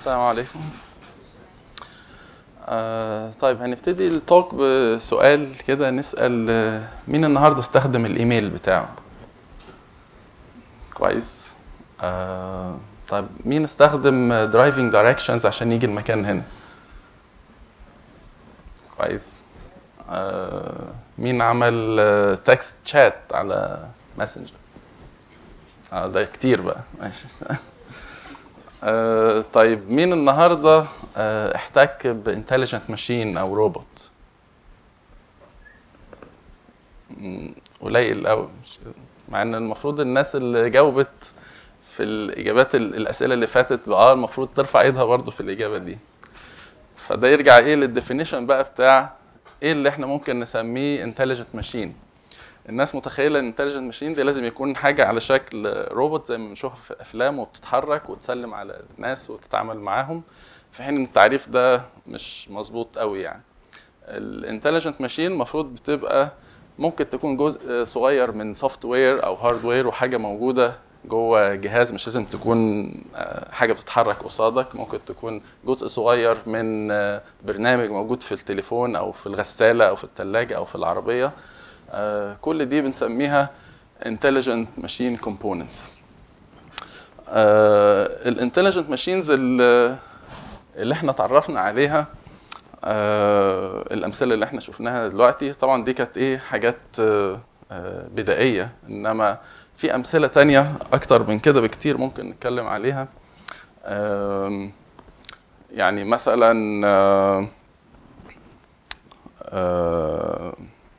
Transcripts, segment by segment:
السلام عليكم آه طيب هنبتدي التوك بسؤال كده نسأل آه، مين النهارده استخدم الايميل بتاعه كويس آه طيب مين استخدم درايفنج دايركشنز عشان يجي المكان هنا كويس آه مين عمل تكست شات على ماسنجر آه ده كتير بقى ماشي آه طيب مين النهارده آه احتك بانتليجنت ماشين او روبوت مم، قليل قوي مش مع ان المفروض الناس اللي جاوبت في الاجابات ال- الاسئله اللي فاتت اه المفروض ترفع ايدها برضو في الاجابه دي فده يرجع ايه للديفينيشن بقى بتاع ايه اللي احنا ممكن نسميه انتليجنت ماشين الناس متخيله ان انتليجنت ماشين دي لازم يكون حاجه على شكل روبوت زي ما بنشوفها في الافلام وبتتحرك وتسلم على الناس وتتعامل معاهم في حين ان التعريف ده مش مظبوط قوي يعني الانتليجنت ماشين المفروض بتبقى ممكن تكون جزء صغير من سوفت وير او هاردوير وحاجه موجوده جوه جهاز مش لازم تكون آه، حاجه بتتحرك قصادك ممكن تكون جزء صغير من آه، برنامج موجود في التليفون او في الغساله او في الثلاجه او في العربيه آه، كل دي بنسميها intelligent machine components الانتليجنت ماشينز اللي احنا اتعرفنا عليها آه، الامثله اللي احنا شفناها دلوقتي طبعا دي كانت ايه حاجات آه، آه، بدائيه انما في امثله تانية اكتر من كده بكتير ممكن نتكلم عليها آم، يعني مثلا آه، آه،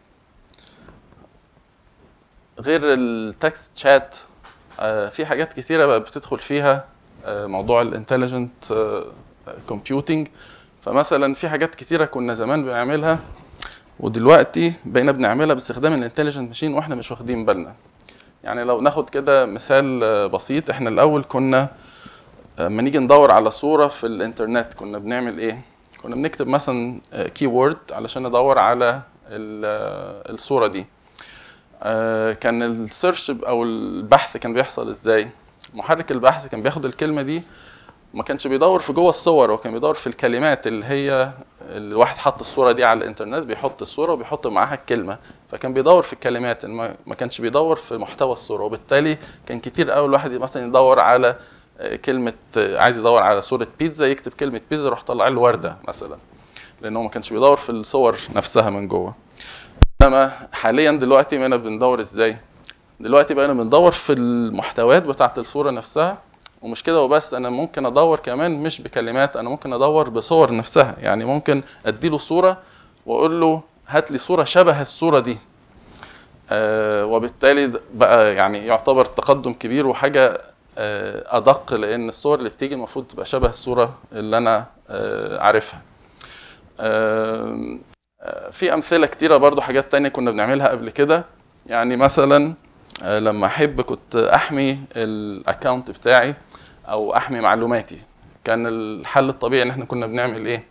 غير التكست شات في حاجات كتيره بقى بتدخل فيها آه، موضوع الانتليجنت كومبيوتنج فمثلا في حاجات كتيره كنا زمان بنعملها ودلوقتي بقينا بنعملها باستخدام الانتليجنت ماشين واحنا مش واخدين بالنا يعني لو ناخد كده مثال آه، بسيط احنا الاول كنا لما نيجي ندور على صوره في الانترنت كنا بنعمل ايه كنا بنكتب مثلا كي وورد علشان ندور على ال- آه، الصوره دي آه، كان السيرش او البحث كان بيحصل ازاي محرك البحث كان بياخد الكلمه دي ما كانش بيدور في جوه الصور هو كان بيدور في الكلمات اللي هي الواحد حط الصوره دي على الانترنت بيحط الصوره وبيحط معاها الكلمه فكان بيدور في الكلمات ما ما كانش بيدور في محتوى الصوره وبالتالي كان كتير قوي الواحد مثلا يدور على آه، كلمه آه، عايز يدور على صوره بيتزا يكتب كلمه بيتزا يروح طلع له ورده مثلا لانه ما كانش بيدور في الصور نفسها من جوه انما حاليا دلوقتي بقينا بندور ازاي دلوقتي بقينا بندور في المحتويات بتاعه الصوره نفسها ومش كده وبس انا ممكن ادور كمان مش بكلمات انا ممكن ادور بصور نفسها يعني ممكن اديله صوره واقول له هات لي صوره شبه الصوره دي آه وبالتالي ده بقى يعني يعتبر تقدم كبير وحاجه آه ادق لان الصور اللي بتيجي المفروض تبقى شبه الصوره اللي انا آه عارفها آه في امثله كتيره برضو حاجات تانية كنا بنعملها قبل كده يعني مثلا آه، لما احب كنت احمي الاكونت بتاعي او احمي معلوماتي كان الحل الطبيعي ان احنا كنا بنعمل ايه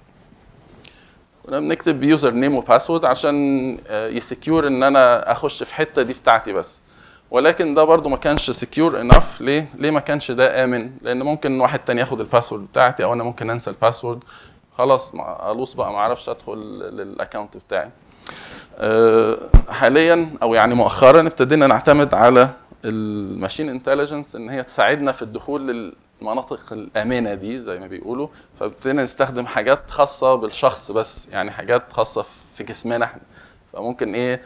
كنا بنكتب يوزر نيم وباسورد عشان آه، يسكيور ان انا اخش في حته دي بتاعتي بس ولكن ده برضو ما كانش سكيور انف ليه ليه ما كانش ده امن لان ممكن واحد تاني ياخد الباسورد بتاعتي او انا ممكن انسى الباسورد خلاص ما- الوص بقى ما اعرفش ادخل للاكونت بتاعي آه، حاليا او يعني مؤخرا ابتدينا نعتمد على الماشين انتليجنس ان هي تساعدنا في الدخول للمناطق الامنه دي زي ما بيقولوا فابتدينا نستخدم حاجات خاصه بالشخص بس يعني حاجات خاصه في جسمنا احنا فممكن ايه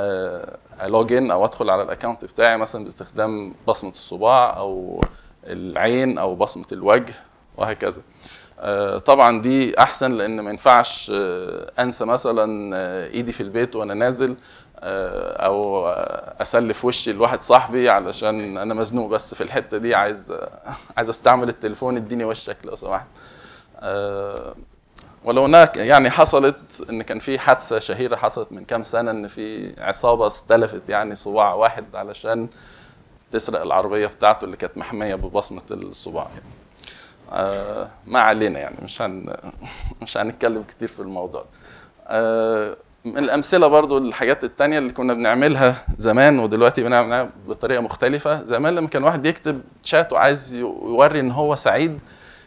لوجن او ادخل على الاكونت بتاعي مثلا باستخدام بصمه الصباع او العين او بصمه الوجه وهكذا آه، طبعا دي احسن لان ما ينفعش آه، انسى مثلا آه، ايدي في البيت وانا نازل آه، او آه، اسلف وشي لواحد صاحبي علشان انا مزنوق بس في الحته دي عايز آه، عايز استعمل التليفون اديني وشك لو سمحت آه، ولو هناك يعني حصلت ان كان في حادثه شهيره حصلت من كام سنه ان في عصابه استلفت يعني صباع واحد علشان تسرق العربيه بتاعته اللي كانت محميه ببصمه الصباع يعني. آه ما علينا يعني مش هن مش هنتكلم كتير في الموضوع ده. آه من الامثله برضو الحاجات التانية اللي كنا بنعملها زمان ودلوقتي بنعملها بطريقه مختلفه زمان لما كان واحد يكتب شات وعايز يوري ان هو سعيد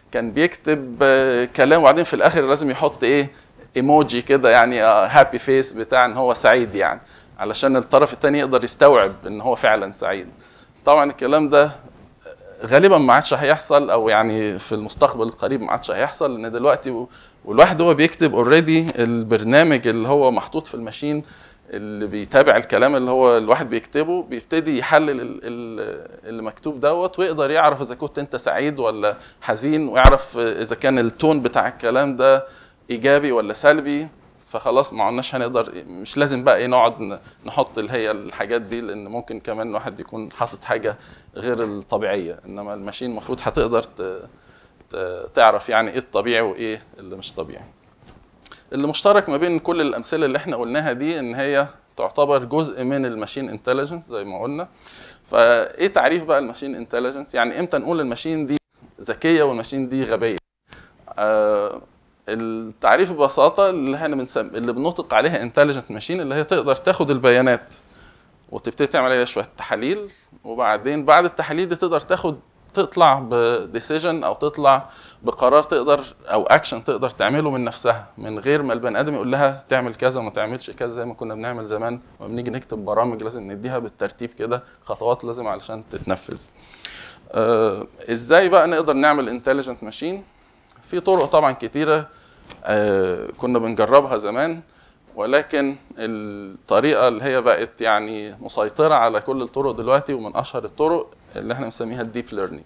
كان بيكتب آه، كلام وبعدين في الاخر لازم يحط ايه ايموجي كده يعني هابي فيس بتاع ان هو سعيد يعني علشان الطرف الثاني يقدر يستوعب ان هو فعلا سعيد طبعا الكلام ده غالبا ما عادش هيحصل او يعني في المستقبل القريب ما عادش هيحصل لان دلوقتي و- والواحد هو بيكتب اوريدي البرنامج اللي هو محطوط في الماشين اللي بيتابع الكلام اللي هو الواحد بيكتبه بيبتدي يحلل ال- ال- اللي مكتوب دوت ويقدر يعرف اذا كنت انت سعيد ولا حزين ويعرف اذا كان التون بتاع الكلام ده ايجابي ولا سلبي فخلاص ما عدناش هنقدر مش لازم بقى ايه نقعد ن- نحط اللي هي الحاجات دي لان ممكن كمان واحد يكون حاطط حاجه غير الطبيعيه انما الماشين المفروض هتقدر ت- ت- تعرف يعني ايه الطبيعي وايه اللي مش طبيعي اللي مشترك ما بين كل الامثله اللي احنا قلناها دي ان هي تعتبر جزء من الماشين انتليجنس زي ما قلنا فايه تعريف بقى الماشين انتليجنس يعني امتى نقول الماشين دي ذكيه والماشين دي غبيه آه التعريف ببساطه اللي احنا بنسم... اللي بنطلق عليها انتليجنت ماشين اللي هي تقدر تاخد البيانات وتبتدي تعمل عليها شويه تحاليل وبعدين بعد التحاليل دي تقدر تاخد تطلع بديسيجن او تطلع بقرار تقدر او اكشن تقدر تعمله من نفسها من غير ما البني ادم يقول لها تعمل كذا وما تعملش كذا زي ما كنا بنعمل زمان لما بنيجي نكتب برامج لازم نديها بالترتيب كده خطوات لازم علشان تتنفذ. آه ازاي بقى نقدر نعمل انتليجنت ماشين؟ في طرق طبعا كتيره آه كنا بنجربها زمان ولكن الطريقه اللي هي بقت يعني مسيطره على كل الطرق دلوقتي ومن اشهر الطرق اللي احنا بنسميها الديب ليرنينج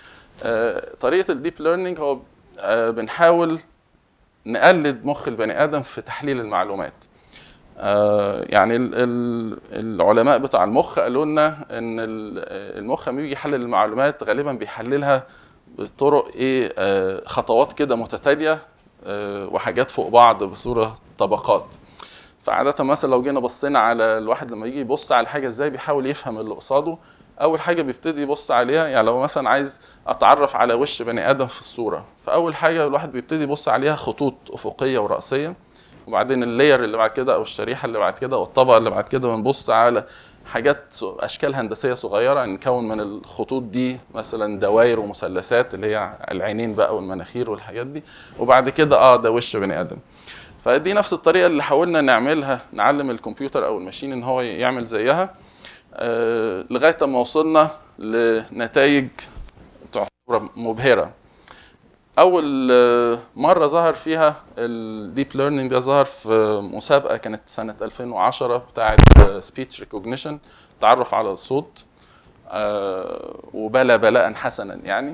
طريقه الديب ليرنينج هو آه، بنحاول نقلد مخ البني ادم في تحليل المعلومات آه، يعني ال- ال- العلماء بتاع المخ قالوا لنا ان ال- المخ لما بيجي يحلل المعلومات غالبا بيحللها بطرق ايه آه، خطوات كده متتاليه آه، وحاجات فوق بعض بصوره طبقات فعادة مثلا لو جينا بصينا على الواحد لما يجي يبص على حاجة ازاي بيحاول يفهم اللي قصاده أول حاجة بيبتدي يبص عليها يعني لو مثلا عايز أتعرف على وش بني آدم في الصورة فأول حاجة الواحد بيبتدي يبص عليها خطوط أفقية ورأسية وبعدين اللاير اللي بعد كده أو الشريحة اللي بعد كده والطبقة اللي بعد كده ونبص على حاجات س- أشكال هندسية صغيرة نكون من الخطوط دي مثلا دوائر ومثلثات اللي هي العينين بقى والمناخير والحاجات دي وبعد كده اه ده وش بني آدم فدي نفس الطريقه اللي حاولنا نعملها نعلم الكمبيوتر او الماشين ان هو يعمل زيها آه، لغايه ما وصلنا لنتائج تعتبر مبهره اول آه، مره ظهر فيها الديب ليرنينج ده ظهر في مسابقه كانت سنه 2010 بتاعه سبيتش ريكوجنيشن تعرف على الصوت آه، وبلا بلاء حسنا يعني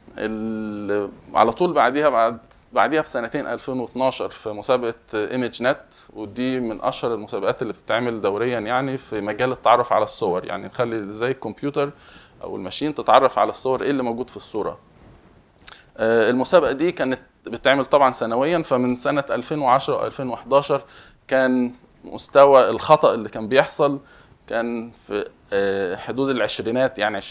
ال- على طول بعديها بعد بعديها بسنتين 2012 في مسابقه ايمج نت ودي من اشهر المسابقات اللي بتتعمل دوريا يعني في مجال التعرف على الصور يعني نخلي زي الكمبيوتر او الماشين تتعرف على الصور ايه اللي موجود في الصوره آه، المسابقه دي كانت بتتعمل طبعا سنويا فمن سنه 2010 و 2011 كان مستوى الخطا اللي كان بيحصل كان في آه، حدود العشرينات يعني 20%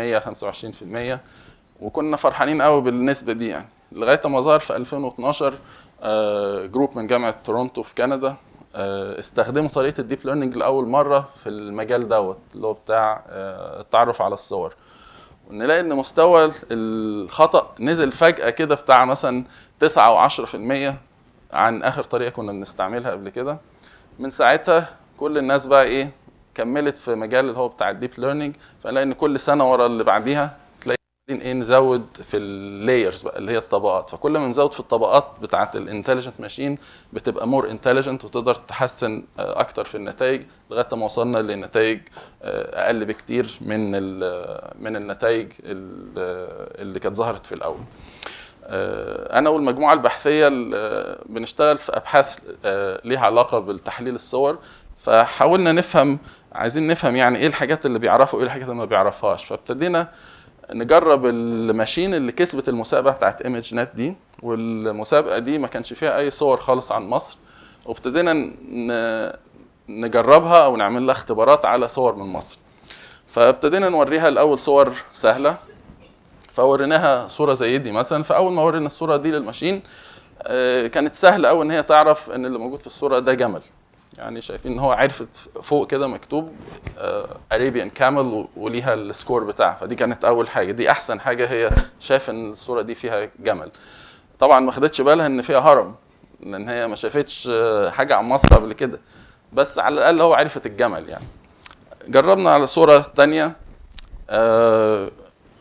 25% وكنا فرحانين قوي بالنسبه دي يعني لغايه ما ظهر في 2012 آه، جروب من جامعه تورونتو في كندا آه، استخدموا طريقه الديب ليرنينج لاول مره في المجال دوت اللي هو بتاع آه، التعرف على الصور ونلاقي ان مستوى الخطا نزل فجاه كده بتاع مثلا 9 و10% عن اخر طريقه كنا بنستعملها قبل كده من ساعتها كل الناس بقى ايه كملت في مجال اللي هو بتاع الديب ليرنينج فنلاقي ان كل سنه ورا اللي بعديها تلاقي ايه نزود في اللايرز بقى اللي هي الطبقات فكل ما نزود في الطبقات بتاعه الانتليجنت ماشين بتبقى مور انتليجنت وتقدر تحسن آه، اكتر في النتائج لغايه ما وصلنا لنتائج آه، اقل بكتير من ال- من النتائج ال- اللي كانت ظهرت في الاول آه، انا والمجموعه البحثيه اللي بنشتغل في ابحاث آه، ليها علاقه بالتحليل الصور فحاولنا نفهم عايزين نفهم يعني ايه الحاجات اللي بيعرفوا وايه الحاجات اللي ما بيعرفهاش فابتدينا نجرب الماشين اللي كسبت المسابقه بتاعت ايمج نت دي والمسابقه دي ما كانش فيها اي صور خالص عن مصر وابتدينا ن- نجربها او نعمل لها اختبارات على صور من مصر فابتدينا نوريها الاول صور سهله فوريناها صوره زي دي مثلا فاول ما ورينا الصوره دي للماشين آه، كانت سهله قوي ان هي تعرف ان اللي موجود في الصوره ده جمل يعني شايفين ان هو عرفت فوق كده مكتوب اريبيان كامل وليها السكور بتاعها فدي كانت اول حاجه دي احسن حاجه هي شاف ان الصوره دي فيها جمل طبعا ما خدتش بالها ان فيها هرم لان هي ما شافتش آه، حاجه عن مصر قبل كده بس على الاقل هو عرفت الجمل يعني جربنا على صوره تانية آه،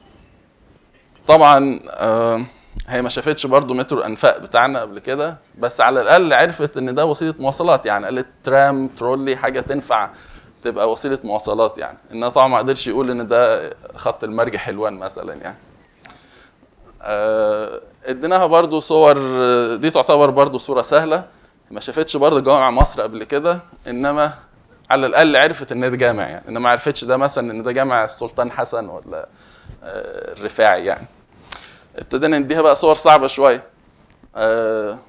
طبعا آه، هي ما شافتش برضو مترو الانفاق بتاعنا قبل كده بس على الاقل عرفت ان ده وسيله مواصلات يعني قالت ترام ترولي حاجه تنفع تبقى وسيله مواصلات يعني انها طبعا ما قدرش يقول ان ده خط المرج حلوان مثلا يعني آه، اديناها برضو صور آه، دي تعتبر برضو صوره سهله ما شافتش برضو جوامع مصر قبل كده انما على الاقل عرفت ان ده جامع يعني انما ما عرفتش ده مثلا ان ده جامع السلطان حسن ولا آه، الرفاعي يعني ابتدينا نديها بقى صور صعبه شويه آه،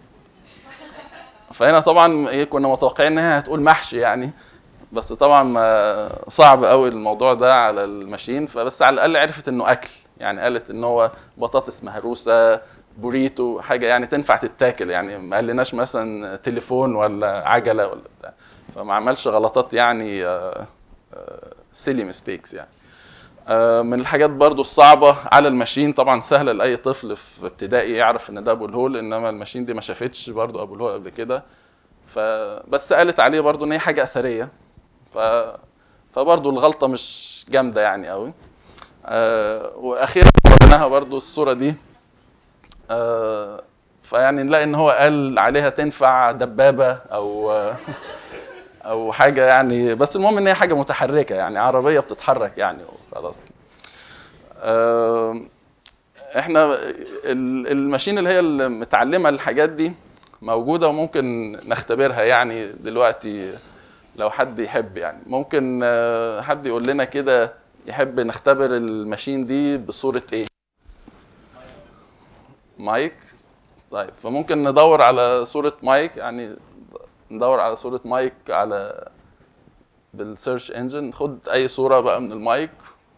فهنا طبعا ايه كنا متوقعين ان هي هتقول محشي يعني بس طبعا ما صعب قوي الموضوع ده على الماشين فبس على الاقل عرفت انه اكل يعني قالت ان هو بطاطس مهروسه بوريتو حاجه يعني تنفع تتاكل يعني ما قالناش مثلا تليفون ولا عجله ولا بتاع فما عملش غلطات يعني سيلي ميستيكس يعني آه، من الحاجات برضو الصعبة على الماشين طبعا سهلة لأي طفل في ابتدائي يعرف إن ده أبو الهول إنما الماشين دي ما شافتش برضو أبو الهول قبل كده فبس قالت عليه برضو إن هي حاجة أثرية ف فبرضو الغلطة مش جامدة يعني قوي آه وأخيرا وريناها برضو الصورة دي آه فيعني نلاقي إن هو قال عليها تنفع دبابة أو آه او حاجه يعني بس المهم ان هي حاجه متحركه يعني عربيه بتتحرك يعني وخلاص آم، احنا ال- الماشين اللي هي المتعلمه الحاجات دي موجوده وممكن نختبرها يعني دلوقتي لو حد يحب يعني ممكن آه، حد يقول لنا كده يحب نختبر الماشين دي بصوره ايه مايك طيب فممكن ندور على صوره مايك يعني ندور على صورة مايك على بالسيرش انجن خد اي صورة بقى من المايك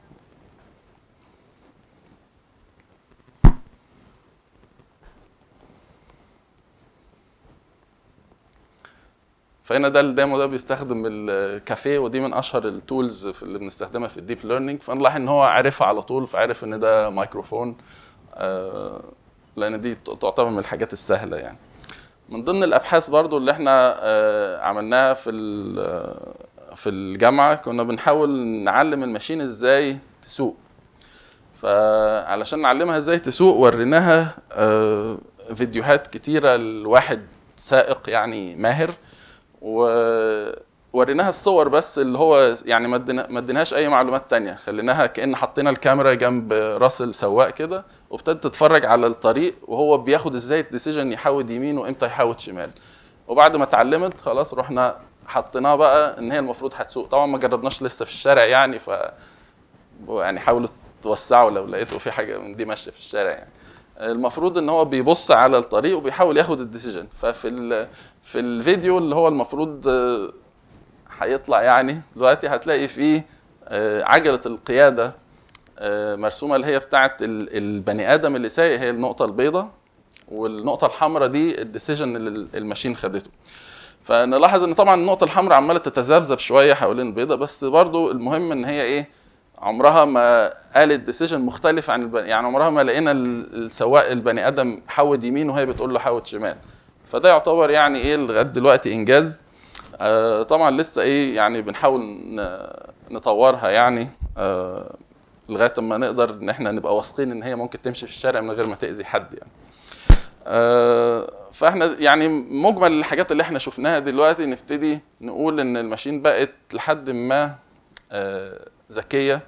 فهنا ده الديمو ده بيستخدم الكافيه ودي من اشهر التولز في اللي بنستخدمها في الديب ليرنينج فنلاحظ ان هو عرفها على طول فعرف ان ده ميكروفون آه، لان دي تعتبر من الحاجات السهله يعني من ضمن الابحاث برضو اللي احنا آه، عملناها في ال- في الجامعه كنا بنحاول نعلم الماشين ازاي تسوق فعلشان نعلمها ازاي تسوق وريناها آه، فيديوهات كتيره لواحد سائق يعني ماهر ووريناها الصور بس اللي هو يعني ما ادينا- ما اديناهاش اي معلومات تانية خليناها كأن حطينا الكاميرا جنب راس السواق كده وابتدت تتفرج على الطريق وهو بياخد ازاي الديسيجن يحود يمين وامتى يحود شمال وبعد ما اتعلمت خلاص رحنا حطيناها بقى ان هي المفروض هتسوق طبعا ما جربناش لسه في الشارع يعني ف يعني حاولوا توسعوا لو لقيتوا في حاجه من دي ماشيه في الشارع يعني المفروض ان هو بيبص على الطريق وبيحاول ياخد الديسيجن ففي ال... في الفيديو اللي هو المفروض آه، هيطلع يعني دلوقتي هتلاقي فيه آه، عجله القياده آه، مرسومه اللي هي بتاعه ال- البني ادم اللي سايق هي النقطه البيضاء والنقطه الحمراء دي الديسيجن اللي الماشين خدته فنلاحظ ان طبعا النقطه الحمراء عماله تتذبذب شويه حوالين البيضاء بس برضو المهم ان هي ايه عمرها ما قالت ديسيجن مختلف عن البني يعني عمرها ما لقينا ال- السواق البني ادم حود يمين وهي بتقول له حود شمال فده يعتبر يعني ايه لغايه دلوقتي انجاز آه طبعا لسه ايه يعني بنحاول ن- نطورها يعني آه لغايه ما نقدر ان احنا نبقى واثقين ان هي ممكن تمشي في الشارع من غير ما تاذي حد يعني آه، فاحنا يعني مجمل الحاجات اللي احنا شفناها دلوقتي نبتدي نقول ان الماشين بقت لحد ما آه، ذكيه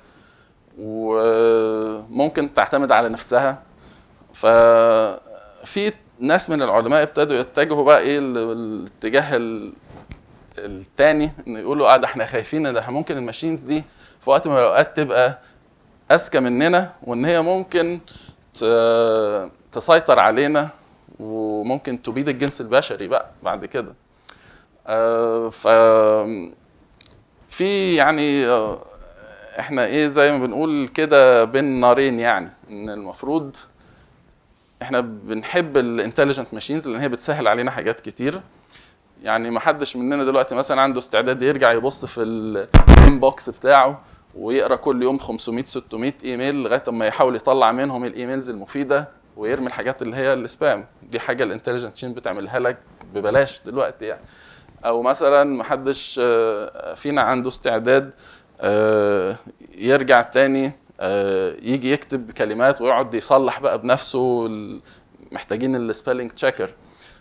وممكن تعتمد على نفسها ففي ناس من العلماء ابتدوا يتجهوا بقى ايه الاتجاه ال- التاني ان يقولوا اه ده احنا خايفين ان ده ممكن الماشينز دي في وقت من الاوقات تبقى اذكى مننا وان هي ممكن ت- تسيطر علينا وممكن تبيد الجنس البشري بقى بعد كده آه، ف في يعني آه، احنا ايه زي ما بنقول كده بين نارين يعني ان المفروض احنا بنحب الانتليجنت ماشينز لان هي بتسهل علينا حاجات كتير يعني ما حدش مننا دلوقتي مثلا عنده استعداد يرجع يبص في الانبوكس بتاعه ويقرا كل يوم 500 600 ايميل لغايه اما يحاول يطلع منهم الايميلز المفيده ويرمي الحاجات اللي هي السبام دي حاجه الانتليجنت شين بتعملها لك ببلاش دلوقتي يعني او مثلا ما حدش آه، فينا عنده استعداد آه، يرجع تاني آه، يجي يكتب كلمات ويقعد يصلح بقى بنفسه ال- محتاجين السبيلنج تشيكر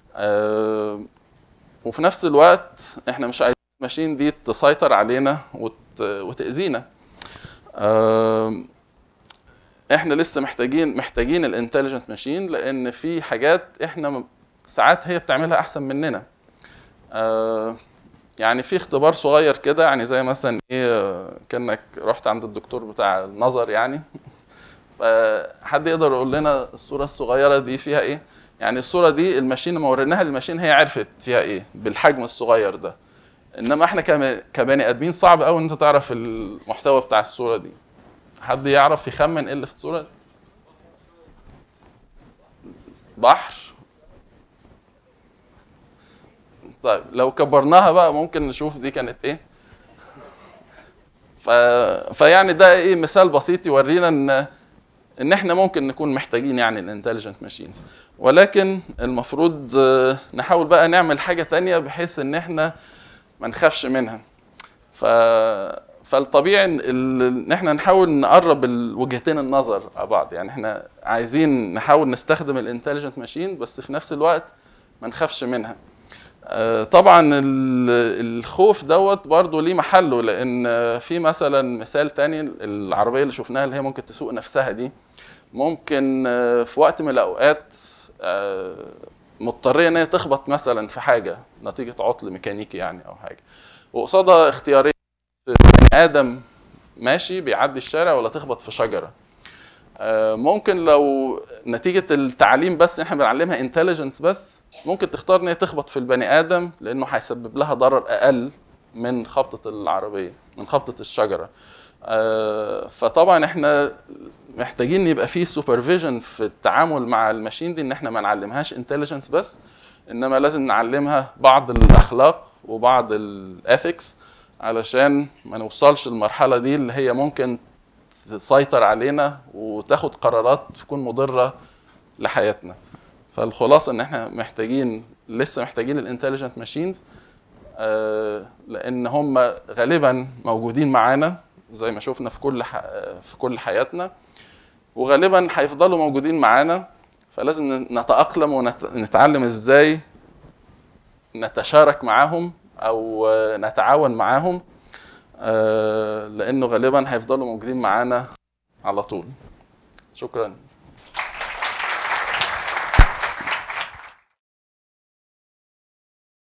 وفي نفس الوقت احنا مش عايزين الماشين دي تسيطر علينا وت... وتأذينا آم، احنا لسه محتاجين محتاجين الانتليجنت ماشين لان في حاجات احنا م- ساعات هي بتعملها احسن مننا آه، يعني في اختبار صغير كده يعني زي مثلا ايه آه، كانك رحت عند الدكتور بتاع النظر يعني فحد يقدر يقول لنا الصوره الصغيره دي فيها ايه يعني الصوره دي الماشين لما وريناها للماشين هي عرفت فيها ايه بالحجم الصغير ده انما احنا كم- كبني ادمين صعب قوي ان انت تعرف المحتوى بتاع الصوره دي حد يعرف يخمن ايه اللي في الصوره بحر طيب لو كبرناها بقى ممكن نشوف دي كانت ايه ف... فيعني ده ايه مثال بسيط يورينا ان ان احنا ممكن نكون محتاجين يعني الانتليجنت ماشينز ولكن المفروض آه، نحاول بقى نعمل حاجه تانية بحيث ان احنا ما نخافش منها ف فالطبيعي ان ال- ان احنا نحاول نقرب ال- وجهتين النظر مع بعض يعني احنا عايزين نحاول نستخدم الانتليجنت ماشين بس في نفس الوقت ما نخافش منها آه، طبعا ال- الخوف دوت برضه ليه محله لان آه، في مثلا مثال تاني العربيه اللي شفناها اللي هي ممكن تسوق نفسها دي ممكن آه، في وقت من الاوقات آه، مضطريه ان هي تخبط مثلا في حاجه نتيجه عطل ميكانيكي يعني او حاجه وقصادها اختيارين بني ادم ماشي بيعدي الشارع ولا تخبط في شجره آه، ممكن لو نتيجه التعليم بس احنا بنعلمها انتليجنس بس ممكن تختار ان هي تخبط في البني ادم لانه هيسبب لها ضرر اقل من خبطه العربيه من خبطه الشجره آه، فطبعا احنا محتاجين يبقى في سوبرفيجن في التعامل مع الماشين دي ان احنا ما نعلمهاش انتليجنس بس انما لازم نعلمها بعض الاخلاق وبعض الاثكس علشان ما نوصلش للمرحله دي اللي هي ممكن تسيطر علينا وتاخد قرارات تكون مضره لحياتنا فالخلاصه ان احنا محتاجين لسه محتاجين الانتليجنت ماشينز لان هم غالبا موجودين معانا زي ما شفنا في كل ح... في كل حياتنا وغالبا هيفضلوا موجودين معانا فلازم نتأقلم ونتعلم ازاي نتشارك معاهم او آه، نتعاون معاهم آه، لانه غالبا هيفضلوا موجودين معانا على طول شكرا